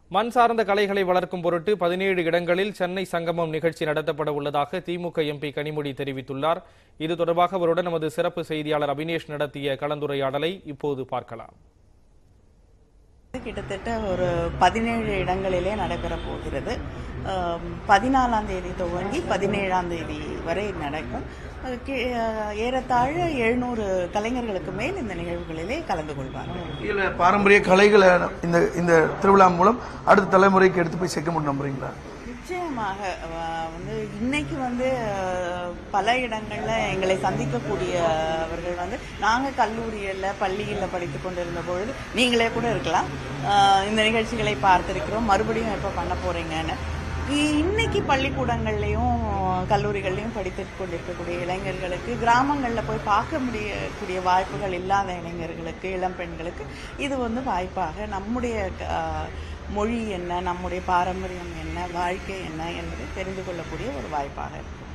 மண் சார்ந்த கலைகளை வளர்க்கும் பொருட்டு பதினேழு இடங்களில் சென்னை சங்கமம் நிகழ்ச்சி நடத்தப்பட உள்ளதாக திமுக எம்பி கனிமொழி தெரிவித்துள்ளார் இது தொடர்பாக அவருடன் நமது சிறப்பு செய்தியாளர் அபினேஷ் நடத்திய கலந்துரையாடலை இப்போது பார்க்கலாம் கிட்டத்தட்ட ஒரு பதினேழு இடங்களிலே நடைபெற போகிறது ஆம், பதினாலாம் தேதி துவங்கி பதினேழாம் தேதி வரை நடக்கும் அது கி- ஏறத்தாழ எழுநூறு கலைஞர்களுக்கு மேல் இந்த நிகழ்வுகளிலே கலந்து கொள்வார்கள் இல்ல பாரம்பரிய கலைகளை இந்த இந்த திருவிழா மூலம் அடுத்த தலைமுறைக்கு எடுத்து போய் சேர்க்க முடியும் நம்புறீங்களா நிச்சயமாக அஹ், வந்து இன்னைக்கு வந்து அஹ், பல இடங்கள்ல எங்களை சந்திக்கக்கூடியவர்கள் வந்து நாங்க கல்லூரியில பள்ளியில் படித்து கொண்டிருந்த பொழுது நீங்களே கூட இருக்கலாம் அஹ், இந்த நிகழ்ச்சிகளை பார்த்திருக்கிறோம் மறுபடியும் எப்ப பண்ண போறீங்கன்னு இ- இன்னைக்கு பள்ளிக்கூடங்கள்லயும் கல்லூரிகள்லயும் படித்து கொண்டிருக்கக்கூடிய இளைஞர்களுக்கு கிராமங்கள்ல போய் பார்க்க முடியக்கூடிய வாய்ப்புகள் இல்லாத இளைஞர்களுக்கு இளம் பெண்களுக்கு இது வந்து வாய்ப்பாக நம்முடைய அஹ், மொழி என்ன நம்முடைய பாரம்பரியம் என்ன வாழ்க்கை என்ன என்பதை தெரிந்து கொள்ளக்கூடிய ஒரு வாய்ப்பாக இருக்கும்